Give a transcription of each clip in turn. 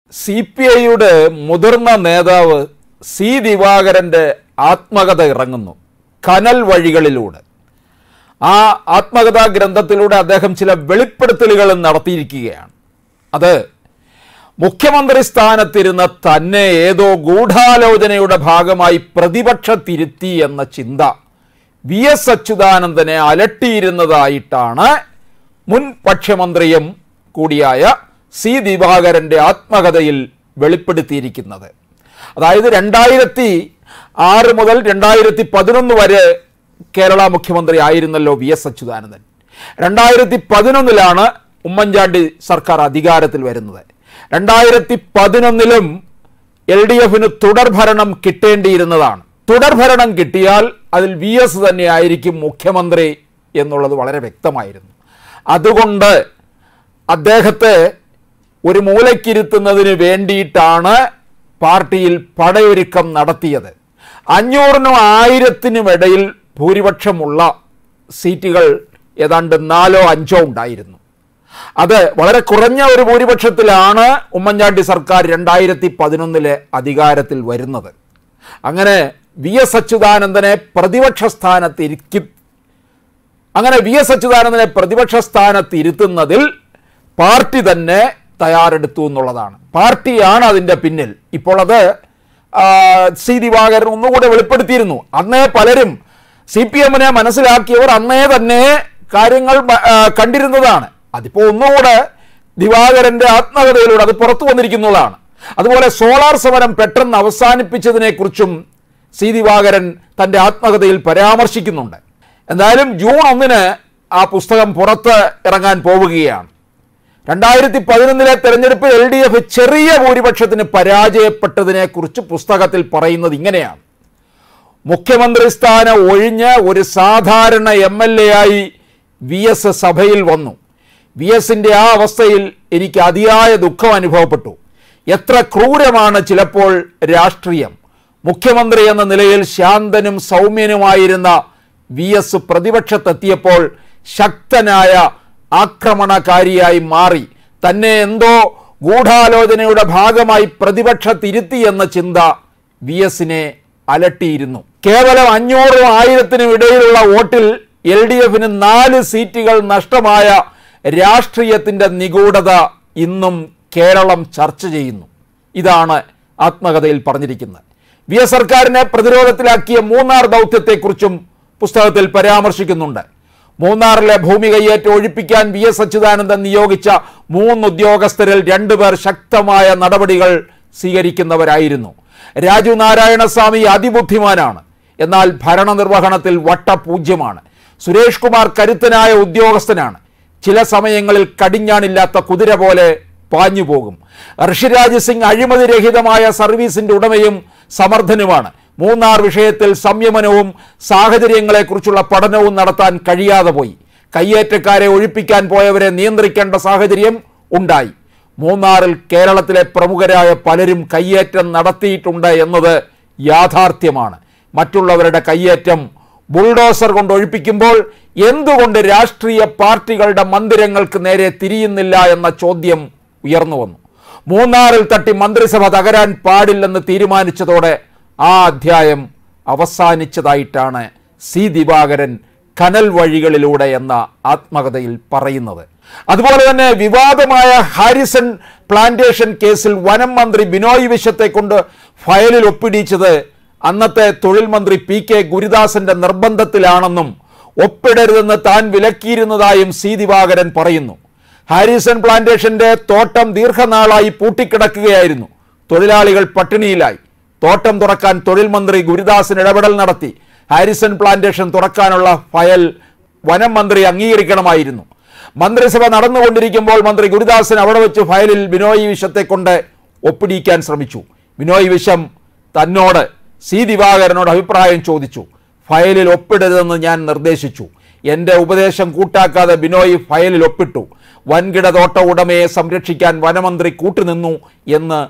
C P ഐയുടെ മുതിർന്ന നേതാവ് സി ദിവാകരൻ്റെ ആത്മകഥ ഇറങ്ങുന്നു കനൽ വഴികളിലൂടെ ആ ആത്മകഥാ ഗ്രന്ഥത്തിലൂടെ അദ്ദേഹം ചില വെളിപ്പെടുത്തലുകൾ നടത്തിയിരിക്കുകയാണ് അത് മുഖ്യമന്ത്രി സ്ഥാനത്തിരുന്ന തന്നെ ഏതോ ഗൂഢാലോചനയുടെ ഭാഗമായി പ്രതിപക്ഷത്തിരുത്തി എന്ന ചിന്ത വി എസ് അച്യുതാനന്ദനെ അലട്ടിയിരുന്നതായിട്ടാണ് മുൻ ഭക്ഷ്യമന്ത്രിയും കൂടിയായ സി ദിവാകരൻ്റെ ആത്മകഥയിൽ വെളിപ്പെടുത്തിയിരിക്കുന്നത് അതായത് രണ്ടായിരത്തി ആറ് മുതൽ രണ്ടായിരത്തി പതിനൊന്ന് വരെ കേരള മുഖ്യമന്ത്രി ആയിരുന്നല്ലോ വി എസ് അച്യുതാനന്ദൻ രണ്ടായിരത്തി പതിനൊന്നിലാണ് ഉമ്മൻചാണ്ടി സർക്കാർ അധികാരത്തിൽ വരുന്നത് രണ്ടായിരത്തി പതിനൊന്നിലും എൽ ഡി എഫിന് തുടർഭരണം കിട്ടേണ്ടിയിരുന്നതാണ് തുടർഭരണം കിട്ടിയാൽ അതിൽ വി എസ് തന്നെയായിരിക്കും മുഖ്യമന്ത്രി എന്നുള്ളത് വളരെ വ്യക്തമായിരുന്നു അതുകൊണ്ട് അദ്ദേഹത്തെ ഒരു മൂലക്കിരുത്തുന്നതിന് വേണ്ടിയിട്ടാണ് പാർട്ടിയിൽ പടയൊരുക്കം നടത്തിയത് അഞ്ഞൂറിനും ആയിരത്തിനും ഇടയിൽ ഭൂരിപക്ഷമുള്ള സീറ്റുകൾ ഏതാണ്ട് നാലോ അഞ്ചോ ഉണ്ടായിരുന്നു അത് വളരെ കുറഞ്ഞ ഒരു ഭൂരിപക്ഷത്തിലാണ് ഉമ്മൻചാണ്ടി സർക്കാർ രണ്ടായിരത്തി പതിനൊന്നിലെ അധികാരത്തിൽ വരുന്നത് അങ്ങനെ വി എസ് അച്യുതാനന്ദനെ പ്രതിപക്ഷ സ്ഥാനത്തിരിക്കി അങ്ങനെ വി എസ് അച്യുതാനന്ദനെ പ്രതിപക്ഷ സ്ഥാനത്ത് ഇരുത്തുന്നതിൽ പാർട്ടി തന്നെ തയ്യാറെടുത്തു എന്നുള്ളതാണ് പാർട്ടിയാണ് അതിൻ്റെ പിന്നിൽ ഇപ്പോൾ അത് ആ, സി ദിവാകരൻ ഒന്നുകൂടെ വെളിപ്പെടുത്തിയിരുന്നു അന്നേ പലരും സി പി എമ്മിനെ മനസ്സിലാക്കിയവർ അന്നേ തന്നെ കാര്യങ്ങൾ മ- ആ, കണ്ടിരുന്നതാണ് അതിപ്പോൾ ഒന്നുകൂടെ ദിവാകരന്റെ ആത്മകഥയിലൂടെ അത് പുറത്തു വന്നിരിക്കുന്നതാണ് അതുപോലെ സോളാർ സമരം പെട്ടെന്ന് അവസാനിപ്പിച്ചതിനെക്കുറിച്ചും സി ദിവാകരൻ തൻ്റെ ആത്മകഥയിൽ പരാമർശിക്കുന്നുണ്ട് എന്തായാലും ജൂൺ ഒന്നിന് ആ പുസ്തകം പുറത്ത് ഇറങ്ങാൻ പോവുകയാണ് രണ്ടായിരത്തി പതിനൊന്നിലെ തെരഞ്ഞെടുപ്പിൽ എൽ ഡി എഫ് ചെറിയ ഭൂരിപക്ഷത്തിന് പരാജയപ്പെട്ടതിനെ കുറിച്ച് പുസ്തകത്തിൽ പറയുന്നത് ഇങ്ങനെയാണ് മുഖ്യമന്ത്രി സ്ഥാനം ഒഴിഞ്ഞ് ഒരു സാധാരണ എം എൽ എ ആയി വി എസ് സഭയിൽ വന്നു വി എസിൻ്റെ ആ അവസ്ഥയിൽ എനിക്ക് അതിയായ ദുഃഖം അനുഭവപ്പെട്ടു എത്ര ക്രൂരമാണ് ചിലപ്പോൾ രാഷ്ട്രീയം മുഖ്യമന്ത്രി എന്ന നിലയിൽ ശാന്തനും സൗമ്യനുമായിരുന്ന വി എസ് പ്രതിപക്ഷത്തെത്തിയപ്പോൾ ശക്തനായ ആക്രമണകാരിയായി മാറി തന്നെ എന്തോ ഗൂഢാലോചനയുടെ ഭാഗമായി പ്രതിപക്ഷത്തിരുത്തി എന്ന ചിന്ത വി എസിനെ അലട്ടിയിരുന്നു കേവലം അഞ്ഞൂറും ആയിരത്തിനും ഇടയിലുള്ള വോട്ടിൽ എൽ ഡി എഫിന് നാല് സീറ്റുകൾ നഷ്ടമായ രാഷ്ട്രീയത്തിന്റെ നിഗൂഢത ഇന്നും കേരളം ചർച്ച ചെയ്യുന്നു ഇതാണ് ആത്മകഥയിൽ പറഞ്ഞിരിക്കുന്നത് വി എസ് സർക്കാരിനെ പ്രതിരോധത്തിലാക്കിയ മൂന്നാർ ദൗത്യത്തെക്കുറിച്ചും പുസ്തകത്തിൽ പരാമർശിക്കുന്നുണ്ട് മൂന്നാറിലെ ഭൂമി കയ്യേറ്റം ഒഴിപ്പിക്കാൻ വി എസ് അച്യുതാനന്ദൻ നിയോഗിച്ച മൂന്ന് ഉദ്യോഗസ്ഥരിൽ രണ്ടുപേർ ശക്തമായ നടപടികൾ സ്വീകരിക്കുന്നവരായിരുന്നു രാജു നാരായണസ്വാമി അതിബുദ്ധിമാനാണ് എന്നാൽ ഭരണനിർവഹണത്തിൽ വട്ടപൂജ്യമാണ് സുരേഷ് കുമാർ കരുത്തനായ ഉദ്യോഗസ്ഥനാണ് ചില സമയങ്ങളിൽ കടിഞ്ഞാണില്ലാത്ത കുതിര പോലെ പാഞ്ഞു പോകും ഋഷിരാജ് സിംഗ് അഴിമതിരഹിതമായ സർവീസിന്റെ ഉടമയും സമർത്ഥനുമാണ് മൂന്നാർ വിഷയത്തിൽ സംയമനവും സാഹചര്യങ്ങളെക്കുറിച്ചുള്ള പഠനവും നടത്താൻ കഴിയാതെ പോയി കയ്യേറ്റക്കാരെ ഒഴിപ്പിക്കാൻ പോയവരെ നിയന്ത്രിക്കേണ്ട സാഹചര്യം ഉണ്ടായി മൂന്നാറിൽ കേരളത്തിലെ പ്രമുഖരായ പലരും കയ്യേറ്റം നടത്തിയിട്ടുണ്ട് എന്നത് യാഥാർത്ഥ്യമാണ് മറ്റുള്ളവരുടെ കയ്യേറ്റം ബുൾഡോസർ കൊണ്ട് ഒഴിപ്പിക്കുമ്പോൾ എന്തുകൊണ്ട് രാഷ്ട്രീയ പാർട്ടികളുടെ മന്ദിരങ്ങൾക്ക് നേരെ തിരിയുന്നില്ല എന്ന ചോദ്യം ഉയർന്നു വന്നു മൂന്നാറിൽ തട്ടി മന്ത്രിസഭ തകരാൻ പാടില്ലെന്ന് തീരുമാനിച്ചതോടെ ആ അധ്യായം അവസാനിച്ചതായിട്ടാണ് സി ദിവാകരൻ കനൽ വഴികളിലൂടെ എന്ന ആത്മകഥയിൽ പറയുന്നത് അതുപോലെ തന്നെ വിവാദമായ ഹാരിസൺ പ്ലാന്റേഷൻ കേസിൽ വനം മന്ത്രി ബിനോയ് വിശ്വത്തെ കൊണ്ട് ഫയലിൽ ഒപ്പിടിച്ചത് അന്നത്തെ തൊഴിൽ മന്ത്രി പി കെ ഗുരുദാസന്റെ നിർബന്ധത്തിലാണെന്നും ഒപ്പിടരുതെന്ന് താൻ വിലക്കിയിരുന്നതായും സി ദിവാകരൻ പറയുന്നു ഹാരിസൺ പ്ലാന്റേഷന്റെ തോട്ടം ദീർഘനാളായി പൂട്ടിക്കിടക്കുകയായിരുന്നു തൊഴിലാളികൾ പട്ടിണിയിലായി തോട്ടം തുറക്കാൻ തൊഴിൽ മന്ത്രി ഗുരുദാസൻ ഇടപെടൽ നടത്തി ഹാരിസൺ പ്ലാന്റേഷൻ തുറക്കാനുള്ള ഫയൽ വനം മന്ത്രി അംഗീകരിക്കണമായിരുന്നു മന്ത്രിസഭ നടന്നുകൊണ്ടിരിക്കുമ്പോൾ മന്ത്രി ഗുരുദാസൻ അവിടെ വെച്ച് ഫയലിൽ ബിനോയ് വിശ്വത്തെ കൊണ്ട് ഒപ്പിടിക്കാൻ ശ്രമിച്ചു ബിനോയ് വിശ്വം തന്നോട് സി ദിവാകരനോട് അഭിപ്രായം ചോദിച്ചു ഫയലിൽ ഒപ്പിടരുതെന്ന് ഞാൻ നിർദ്ദേശിച്ചു എൻ്റെ ഉപദേശം കൂട്ടാക്കാതെ ബിനോയ് ഫയലിൽ ഒപ്പിട്ടു വൻകിട തോട്ട ഉടമയെ സംരക്ഷിക്കാൻ വനമന്ത്രി കൂട്ടുനിന്നു എന്ന്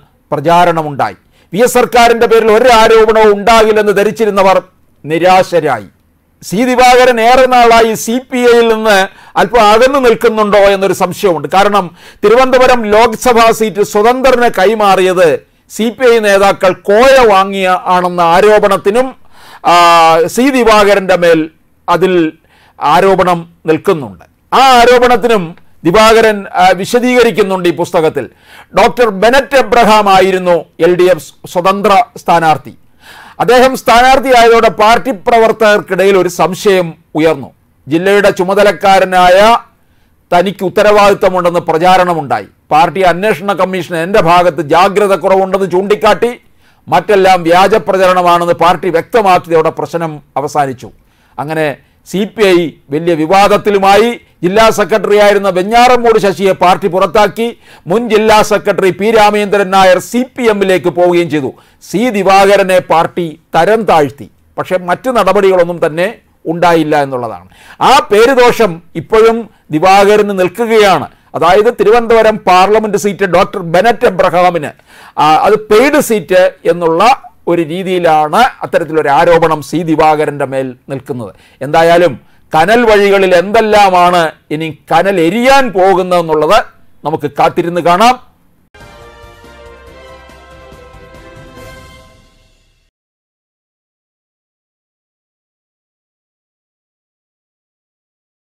പ്രചാരണമുണ്ടായി വി എസ് സർക്കാരിൻ്റെ പേരിൽ ഒരു ആരോപണവും ഉണ്ടാകില്ലെന്ന് ധരിച്ചിരുന്നവർ നിരാശരായി സി ദിവാകരൻ ഏറെ നാളായി സി പി ഐയിൽ നിന്ന് അല്പം അകന്നു നിൽക്കുന്നുണ്ടോ എന്നൊരു സംശയമുണ്ട് കാരണം തിരുവനന്തപുരം ലോക്സഭാ സീറ്റ് സ്വതന്ത്രന് കൈമാറിയത് സി പി ഐ നേതാക്കൾ കോയ വാങ്ങിയ ആണെന്ന ആരോപണത്തിനും ആ, സി ദിവാകരന്റെ മേൽ അതിൽ ആരോപണം നിൽക്കുന്നുണ്ട് ആ ആരോപണത്തിനും ദിവാകരൻ ആ, വിശദീകരിക്കുന്നുണ്ട് ഈ പുസ്തകത്തിൽ ഡോക്ടർ ബെനറ്റ് എബ്രഹാം ആയിരുന്നു എൽ ഡി എഫ് സ്വതന്ത്ര സ്ഥാനാർത്ഥി അദ്ദേഹം സ്ഥാനാർത്ഥിയായതോടെ പാർട്ടി പ്രവർത്തകർക്കിടയിൽ ഒരു സംശയം ഉയർന്നു ജില്ലയുടെ ചുമതലക്കാരനായ തനിക്ക് ഉത്തരവാദിത്തമുണ്ടെന്ന് പ്രചാരണമുണ്ടായി പാർട്ടി അന്വേഷണ കമ്മീഷൻ എൻ്റെ ഭാഗത്ത് ജാഗ്രത കുറവുണ്ടെന്ന് ചൂണ്ടിക്കാട്ടി മറ്റെല്ലാം വ്യാജ പ്രചരണമാണെന്ന് പാർട്ടി വ്യക്തമാക്കിയതോടെ പ്രശ്നം അവസാനിച്ചു അങ്ങനെ സി പി ഐ വലിയ വിവാദത്തിലുമായി ജില്ലാ സെക്രട്ടറി ആയിരുന്ന വെഞ്ഞാറമ്മൂട് ശശിയെ പാർട്ടി പുറത്താക്കി മുൻ ജില്ലാ secretary P Ramendran Nair C P എമ്മിലേക്ക് പോവുകയും ചെയ്തു സി ദിവാകരനെ പാർട്ടി തരം താഴ്ത്തി പക്ഷേ മറ്റ് നടപടികളൊന്നും തന്നെ ഉണ്ടായില്ല എന്നുള്ളതാണ് ആ പേരുദോഷം ഇപ്പോഴും ദിവാകരന് നിൽക്കുകയാണ് അതായത് Thiruvananthapuram parliament seat doctor Bennet എബ്രഹാമിന് ആ, അത് പെയ്ഡ് സീറ്റ് എന്നുള്ള ഒരു രീതിയിലാണ് അത്തരത്തിലൊരു ആരോപണം സി ദിവാകരന്റെ മേൽ നിൽക്കുന്നത് എന്തായാലും കനൽ വഴികളിൽ എന്തെല്ലാമാണ് ഇനി കനൽ എരിയാൻ പോകുന്നതെന്നുള്ളത് നമുക്ക് കാത്തിരുന്ന് കാണാം